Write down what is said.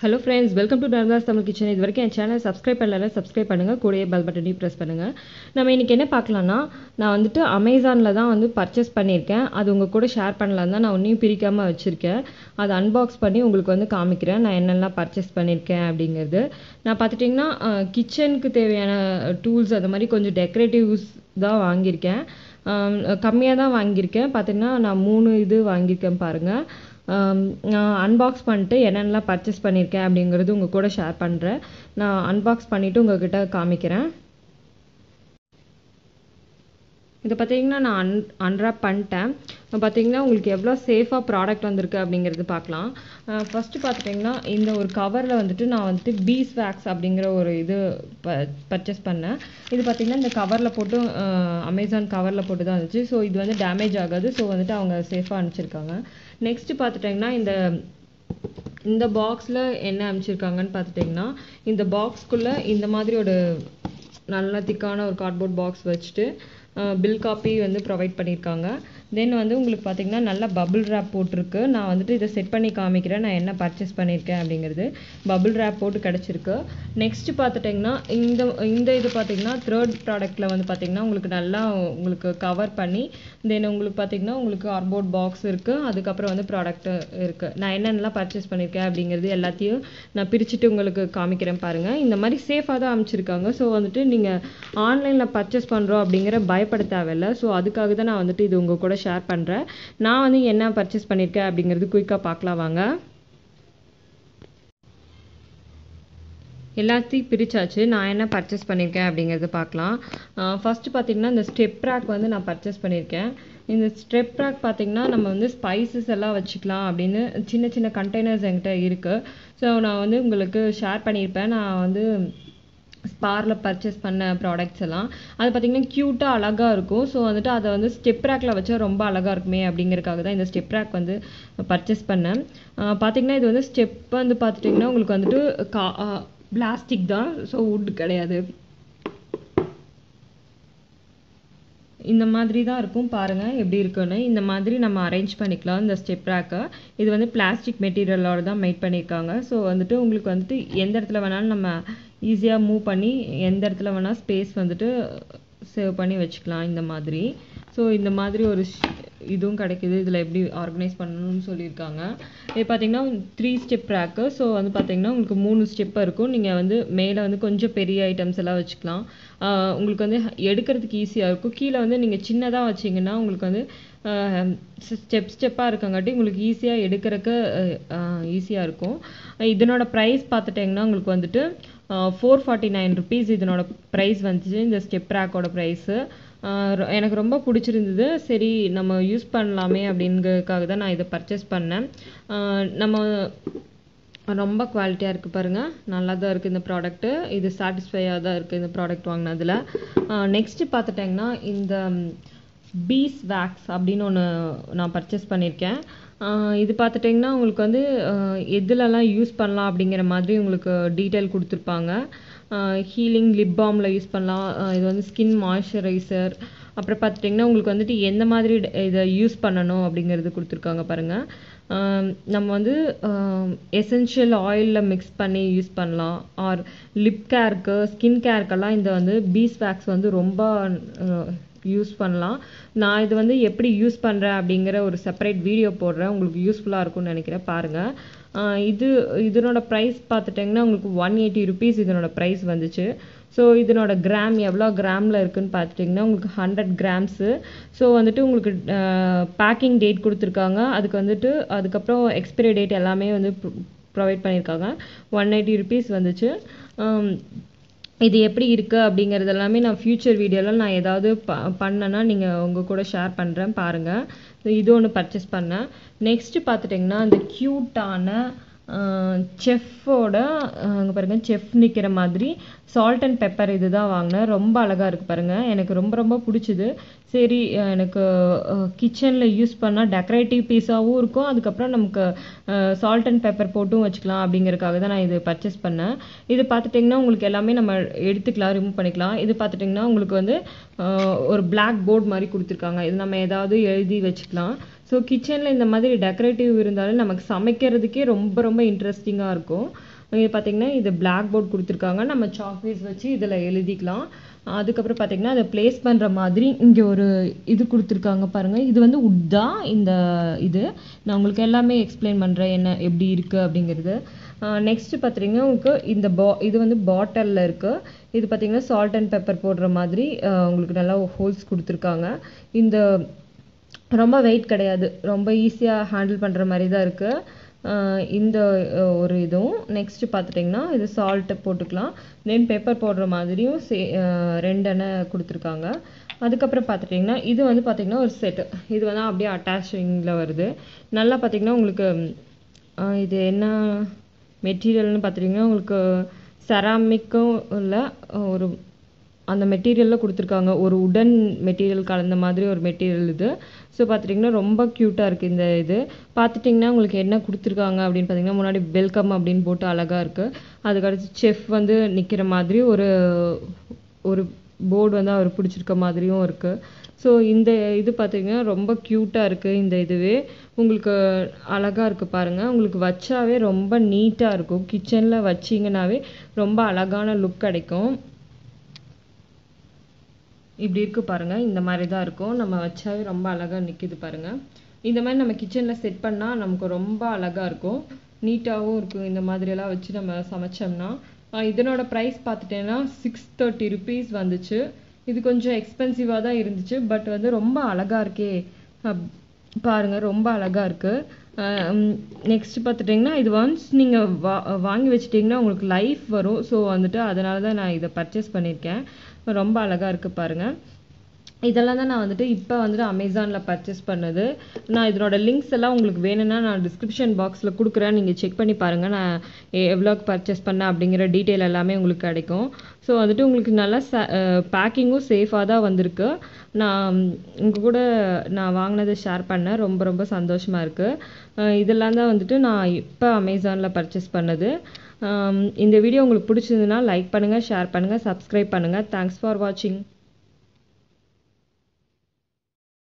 hello friends welcome to Narmada's Tamil kitchen இது வரைக்கும் என் சேனல் சப்ஸ்கிரைப் பண்ணல சப்ஸ்கிரைப் பண்ணுங்கள் கூடயே பெல் பட்டனையும் ப்ரெஸ் பண்ணுங்கள் நம்ம இன்றைக்கி என்ன பார்க்கலான்னா நான் வந்துட்டு அமேசானில் தான் வந்து பர்ச்சேஸ் பண்ணியிருக்கேன் அது உங்கள் கூட ஷேர் பண்ணலாம் தான் நான் ஒன்றையும் பிரிக்காமல் வச்சுருக்கேன் அதை அன்பாக்ஸ் பண்ணி உங்களுக்கு வந்து காமிக்கிறேன் நான் என்னெல்லாம் பர்ச்சேஸ் பண்ணியிருக்கேன் அப்படிங்கிறது நான் பார்த்துட்டிங்கன்னா கிச்சனுக்கு தேவையான டூல்ஸ் அந்த மாதிரி கொஞ்சம் டெக்கரேட்டிவ்ஸ் தான் வாங்கியிருக்கேன் கம்மியாக தான் வாங்கியிருக்கேன் பார்த்தீங்கன்னா நான் மூணு இது வாங்கியிருக்கேன் பாருங்கள் நான் அன்பாக்ஸ் பண்ணிட்டு என்னென்னலாம் பர்ச்சேஸ் பண்ணியிருக்கேன் அப்படிங்கிறது உங்கள் கூட ஷேர் பண்ணுறேன் நான் அன்பாக்ஸ் பண்ணிவிட்டு உங்ககிட்ட காமிக்கிறேன் இதை பார்த்தீங்கன்னா நான் அன் அன்ராப் பண்ணிட்டேன் பார்த்தீங்கன்னா உங்களுக்கு எவ்வளோ சேஃபாக ப்ராடக்ட் வந்திருக்கு அப்படிங்கிறது பார்க்கலாம் ஃபஸ்ட்டு பார்த்துட்டிங்கன்னா இந்த ஒரு கவரில் வந்துட்டு நான் வந்துட்டு பீஸ் வேக்ஸ் அப்படிங்கிற ஒரு இது ப பர்ச்சேஸ் பண்ணேன் இது பார்த்திங்கன்னா இந்த கவரில் போட்டு அமேசான் கவரில் போட்டு தான் இருந்துச்சு ஸோ இது வந்து டேமேஜ் ஆகாது ஸோ வந்துட்டு அவங்க சேஃபாக அனுப்பிச்சிருக்காங்க நெக்ஸ்ட்டு பார்த்துட்டிங்கன்னா இந்த இந்த பாக்ஸில் என்ன அனுப்பிச்சிருக்காங்கன்னு பார்த்துட்டிங்கன்னா இந்த பாக்ஸ்க்குள்ளே இந்த மாதிரி ஒரு நல்ல திக்கான ஒரு கார்ட்போர்ட் பாக்ஸ் வச்சுட்டு பில் காப்பி வந்து ப்ரொவைட் பண்ணியிருக்காங்க தென் வந்து உங்களுக்கு பார்த்தீங்கன்னா நல்ல பபுள் ரேப் போட்டிருக்கு நான் வந்துட்டு இதை செட் பண்ணி காமிக்கிறேன் நான் என்ன பர்ச்சேஸ் பண்ணியிருக்கேன் அப்படிங்கிறது பபுள் ரேப் போட்டு கிடச்சிருக்கு நெக்ஸ்ட்டு பார்த்துட்டிங்கன்னா இந்த இந்த இது பார்த்தீங்கன்னா தேர்ட் ப்ராடக்ட்டில் வந்து பார்த்திங்கன்னா உங்களுக்கு நல்லா உங்களுக்கு கவர் பண்ணி தென் உங்களுக்கு பார்த்திங்கன்னா உங்களுக்கு கார்போர்ட் பாக்ஸ் இருக்குது அதுக்கப்புறம் வந்து ப்ராடக்ட் இருக்குது நான் என்னென்னலாம் பர்ச்சேஸ் பண்ணியிருக்கேன் அப்படிங்கிறது எல்லாத்தையும் நான் பிரிச்சுட்டு உங்களுக்கு காமிக்கிறேன் பாருங்கள் இந்த மாதிரி சேஃபாக தான் அமைச்சிருக்காங்க ஸோ வந்துட்டு நீங்கள் ஆன்லைனில் பர்ச்சேஸ் பண்ணுறோம் அப்படிங்கிற பயப்பட தேவையில்லை ஸோ அதுக்காக தான் நான் வந்துட்டு இது உங்கள் கூட ஷேர் பண்ணுறேன் நான் வந்து என்ன பர்ச்சேஸ் பண்ணியிருக்கேன் அப்படிங்கிறது குயிக்காக பார்க்கலாம் வாங்க எல்லாத்தையும் பிரித்தாச்சு நான் என்ன பர்ச்சேஸ் பண்ணியிருக்கேன் அப்படிங்கிறது பார்க்கலாம் ஃபஸ்ட்டு பார்த்தீங்கன்னா இந்த ஸ்டெப் ரேக் வந்து நான் பர்ச்சேஸ் பண்ணியிருக்கேன் இந்த ஸ்டெப் ரேக் பார்த்திங்கன்னா நம்ம வந்து ஸ்பைசஸ் எல்லாம் வச்சுக்கலாம் அப்படின்னு சின்ன சின்ன கண்டெய்னர்ஸ் என்கிட்ட இருக்குது ஸோ நான் வந்து உங்களுக்கு ஷேர் பண்ணியிருப்பேன் நான் வந்து ஸ்பாரில் பர்ச்சேஸ் பண்ண ப்ராடக்ட்ஸ் எல்லாம் அது பார்த்திங்கன்னா க்யூட்டாக அழகாக இருக்கும் ஸோ வந்துட்டு அதை வந்து ஸ்டெப் ரேக்கில் வச்சா ரொம்ப அழகாக இருக்குமே அப்படிங்கிறதுக்காக தான் இந்த ஸ்டெப் ரேக் வந்து பர்ச்சேஸ் பண்ணேன் பார்த்திங்கன்னா இது வந்து ஸ்டெப் வந்து பார்த்துட்டிங்கன்னா உங்களுக்கு வந்துட்டு கா பிளாஸ்டிக் தான் ஸோ வுட் கிடையாது இந்த மாதிரி தான் இருக்கும் பாருங்கள் எப்படி இருக்குன்னு இந்த மாதிரி நம்ம அரேஞ்ச் பண்ணிக்கலாம் இந்த ஸ்டெப் ரேக்கை இது வந்து பிளாஸ்டிக் மெட்டீரியலோட தான் மேட் பண்ணியிருக்காங்க ஸோ வந்துட்டு உங்களுக்கு வந்துட்டு எந்த இடத்துல வேணாலும் நம்ம ஈஸியாக மூவ் பண்ணி எந்த இடத்துல வேணால் ஸ்பேஸ் வந்துட்டு சேவ் பண்ணி வச்சுக்கலாம் இந்த மாதிரி ஸோ இந்த மாதிரி ஒரு இதுவும் கிடைக்கிது இதில் எப்படி ஆர்கனைஸ் பண்ணணும்னு சொல்லியிருக்காங்க இது பார்த்தீங்கன்னா த்ரீ ஸ்டெப் ரேக்கு ஸோ வந்து பார்த்தீங்கன்னா உங்களுக்கு மூணு ஸ்டெப் இருக்கும் நீங்கள் வந்து மேலே வந்து கொஞ்சம் பெரிய ஐட்டம்ஸ் எல்லாம் வச்சுக்கலாம் உங்களுக்கு வந்து எடுக்கிறதுக்கு ஈஸியாக இருக்கும் கீழே வந்து நீங்கள் சின்னதாக வச்சிங்கன்னா உங்களுக்கு வந்து ஸ்டெப் ஸ்டெப்பாக இருக்கங்காட்டி உங்களுக்கு ஈஸியாக எடுக்கிறதுக்கு ஈஸியாக இருக்கும் இதனோட ப்ரைஸ் பார்த்துட்டிங்கன்னா உங்களுக்கு வந்துட்டு ஃபோர் ஃபார்ட்டி நைன் ருபீஸ் இதனோட ப்ரைஸ் வந்துச்சு இந்த ஸ்டெப் ரேக்கோட ப்ரைஸு எனக்கு ரொம்ப பிடிச்சிருந்தது சரி நம்ம யூஸ் பண்ணலாமே அப்படிங்கிறதுக்காக தான் நான் இதை பர்ச்சேஸ் பண்ணேன் நம்ம ரொம்ப குவாலிட்டியாக இருக்குது பாருங்கள் நல்லா தான் இருக்குது இந்த ப்ராடக்ட்டு இது சாட்டிஸ்ஃபையாக தான் இருக்குது இந்த ப்ராடக்ட் வாங்கினதில் நெக்ஸ்ட்டு பார்த்துட்டிங்கன்னா இந்த பீஸ் வேக்ஸ் அப்படின்னு ஒன்று நான் பர்ச்சேஸ் பண்ணியிருக்கேன் இது பார்த்துட்டிங்கன்னா உங்களுக்கு வந்து எதுலலாம் யூஸ் பண்ணலாம் அப்படிங்கிற மாதிரி உங்களுக்கு டீட்டெயில் கொடுத்துருப்பாங்க ஹீலிங் லிப் பாமில் யூஸ் பண்ணலாம் இது வந்து ஸ்கின் மாய்ஸ்சரைசர் அப்புறம் பார்த்துட்டிங்கன்னா உங்களுக்கு வந்துட்டு எந்த மாதிரி இதை யூஸ் பண்ணணும் அப்படிங்கிறது கொடுத்துருக்காங்க பாருங்கள் நம்ம வந்து எசென்ஷியல் ஆயிலில் மிக்ஸ் பண்ணி யூஸ் பண்ணலாம் ஆர் லிப் கேருக்கு ஸ்கின் கேருக்கெல்லாம் இந்த வந்து பீஸ் வேக்ஸ் வந்து ரொம்ப யூஸ் பண்ணலாம் நான் இது வந்து எப்படி யூஸ் பண்ணுறேன் அப்படிங்கிற ஒரு செப்பரேட் வீடியோ போடுறேன் உங்களுக்கு யூஸ்ஃபுல்லாக இருக்கும்னு நினைக்கிறேன் பாருங்கள் இது இதனோட ப்ரைஸ் பார்த்துட்டிங்கன்னா உங்களுக்கு ஒன் எயிட்டி ருபீஸ் இதனோட ப்ரைஸ் வந்துச்சு ஸோ இதனோட கிராம் எவ்வளோ கிராமில் இருக்குதுன்னு பார்த்துட்டிங்கன்னா உங்களுக்கு ஹண்ட்ரட் கிராம்ஸு ஸோ வந்துட்டு உங்களுக்கு பேக்கிங் டேட் கொடுத்துருக்காங்க அதுக்கு வந்துட்டு அதுக்கப்புறம் எக்ஸ்பைரி டேட் எல்லாமே வந்து ப்ரொவைட் பண்ணியிருக்காங்க ஒன் எயிட்டி ருபீஸ் வந்துச்சு இது எப்படி இருக்குது அப்படிங்கிறது எல்லாமே நான் ஃப்யூச்சர் வீடியோவில் நான் ஏதாவது ப பண்ணேன்னா நீங்கள் உங்கள் கூட ஷேர் பண்ணுறேன் பாருங்கள் இது ஒன்று பர்ச்சேஸ் பண்ணேன் நெக்ஸ்ட்டு பார்த்துட்டிங்கன்னா இந்த க்யூட்டான செஃப்போட அங்கே பாருங்கள் செஃப் நிற்கிற மாதிரி சால்ட் அண்ட் பெப்பர் இது தான் வாங்கினேன் ரொம்ப அழகாக இருக்குது பாருங்கள் எனக்கு ரொம்ப ரொம்ப பிடிச்சிது சரி எனக்கு கிச்சனில் யூஸ் பண்ணால் டெக்கரேட்டிவ் பீஸாகவும் இருக்கும் அதுக்கப்புறம் நமக்கு சால்ட் அண்ட் பெப்பர் போட்டும் வச்சுக்கலாம் அப்படிங்கிறதுக்காக தான் நான் இது பர்ச்சேஸ் பண்ணேன் இது பார்த்துட்டிங்கன்னா உங்களுக்கு எல்லாமே நம்ம எடுத்துக்கலாம் ரிமூவ் பண்ணிக்கலாம் இது பார்த்துட்டிங்கன்னா உங்களுக்கு வந்து ஒரு பிளாக் போர்ட் மாதிரி கொடுத்துருக்காங்க இது நம்ம ஏதாவது எழுதி வச்சுக்கலாம் ஸோ ஸோ கிச்சனில் இந்த மாதிரி டெக்கரேட்டிவ் இருந்தாலும் நமக்கு சமைக்கிறதுக்கே ரொம்ப ரொம்ப இன்ட்ரெஸ்டிங்காக இருக்கும் இங்கே பார்த்தீங்கன்னா இது பிளாக் போர்ட் கொடுத்துருக்காங்க நம்ம சாக்பீஸ் வச்சு இதில் எழுதிக்கலாம் அதுக்கப்புறம் பார்த்தீங்கன்னா அதை ப்ளேஸ் பண்ணுற மாதிரி இங்கே ஒரு இது கொடுத்துருக்காங்க பாருங்கள் இது வந்து உட் தான் இந்த இது நான் உங்களுக்கு எல்லாமே எக்ஸ்பிளைன் பண்ணுறேன் என்ன எப்படி இருக்குது அப்படிங்கிறது நெக்ஸ்ட் பார்த்தீங்கன்னா உங்களுக்கு இந்த பா இது வந்து பாட்டிலில் இருக்குது இது பார்த்தீங்கன்னா சால்ட் அண்ட் பெப்பர் போடுற மாதிரி அஹ், உங்களுக்கு நல்லா ஹோல்ஸ் கொடுத்துருக்காங்க இந்த ரொம்ப வெயிட் கிடையாது ரொம்ப ஈஸியாக ஹேண்டில் பண்ணுற மாதிரி தான் இருக்குது இந்த அஹ், ஒரு இதுவும் நெக்ஸ்ட் பார்த்துட்டிங்கன்னா இது சால்ட்டு போட்டுக்கலாம் தென் பெப்பர் போடுற மாதிரியும் சே அஹ், ரெண்டு எண்ணெய் கொடுத்துருக்காங்க அதுக்கப்புறம் பார்த்துட்டிங்கன்னா இது வந்து பார்த்திங்கன்னா ஒரு செட்டு இது வந்து அப்படியே அட்டாச்சிங்கில் வருது நல்லா பார்த்திங்கன்னா உங்களுக்கு அஹ், இது என்ன மெட்டீரியல்னு பார்த்துட்டிங்கன்னா உங்களுக்கு செராமிக்கும் இல்லை ஒரு அந்த மெட்டீரியலில் கொடுத்துருக்காங்க ஒரு உடன் மெட்டீரியல் கலந்த மாதிரி ஒரு மெட்டீரியல் இது ஸோ பார்த்துட்டிங்கன்னா ரொம்ப க்யூட்டாக இருக்குது இந்த இது பார்த்துட்டிங்கன்னா உங்களுக்கு என்ன கொடுத்துருக்காங்க அப்படின்னு பார்த்தீங்கன்னா முன்னாடி வெல்கம் அப்படின்னு போட்டு அழகாக இருக்குது அதுக்கடுத்து செஃப் வந்து நிற்கிற மாதிரி ஒரு ஒரு போர்டு வந்து அவர் பிடிச்சிருக்க மாதிரியும் இருக்குது ஸோ இந்த இது பார்த்தீங்கன்னா ரொம்ப க்யூட்டாக இருக்குது இந்த இதுவே உங்களுக்கு அழகாக இருக்குது பாருங்கள் உங்களுக்கு வச்சாவே ரொம்ப நீட்டாக இருக்கும் கிச்சனில் வச்சிங்கனாவே ரொம்ப அழகான லுக் கிடைக்கும் இப்படி இருக்கு பாருங்க இந்த மாதிரி தான் இருக்கும் நம்ம வச்சாவே ரொம்ப அழகா நிக்குது பாருங்க இந்த மாதிரி நம்ம கிச்சன்ல செட் பண்ணா நமக்கு ரொம்ப அழகா இருக்கும் நீட்டாகவும் இருக்கும் இந்த மாதிரி எல்லாம் வச்சு நம்ம சமைச்சோம்னா ஆஹ் இதனோட ப்ரைஸ் பார்த்துட்டேன்னா சிக்ஸ் தேர்ட்டி ருபீஸ் வந்துச்சு இது கொஞ்சம் எக்ஸ்பென்சிவாக தான் இருந்துச்சு பட் வந்து ரொம்ப அழகா இருக்கே அப்- பாருங்க ரொம்ப அழகா இருக்கு நெக்ஸ்ட் பார்த்துட்டிங்கன்னா இது ஒன்ஸ் நீங்கள் வா வாங்கி வச்சிட்டிங்கன்னா உங்களுக்கு லைஃப் வரும் ஸோ வந்துட்டு அதனால தான் நான் இதை பர்ச்சேஸ் பண்ணியிருக்கேன் ரொம்ப அழகா இருக்கு பாருங்க இதெல்லாம் தான் நான் வந்துட்டு இப்போ வந்துட்டு அமேசானில் பர்ச்சேஸ் பண்ணது நான் இதனோட லிங்க்ஸ் எல்லாம் உங்களுக்கு வேணும்னா நான் டிஸ்கிரிப்ஷன் பாக்ஸில் கொடுக்குறேன் நீங்கள் செக் பண்ணி பாருங்கள் நான் எ- எவ்வளோக்கு பர்ச்சேஸ் பண்ணேன் அப்படிங்கிற டீட்டெயில் எல்லாமே உங்களுக்கு கிடைக்கும் ஸோ வந்துட்டு உங்களுக்கு நல்லா பேக்கிங்கும் சேஃபாக தான் வந்திருக்கு நான் உங்கள் கூட நான் வாங்கினதை ஷேர் பண்ணேன் ரொம்ப ரொம்ப சந்தோஷமாக இருக்குது இதெல்லாம் தான் வந்துட்டு நான் இப்போ அமேசானில் பர்ச்சேஸ் பண்ணது ஆம், இந்த வீடியோ உங்களுக்கு பிடிச்சிருந்ததுன்னா லைக் பண்ணுங்கள் ஷேர் பண்ணுங்கள் சப்ஸ்கிரைப் பண்ணுங்கள் தேங்க்ஸ் ஃபார் வாட்சிங்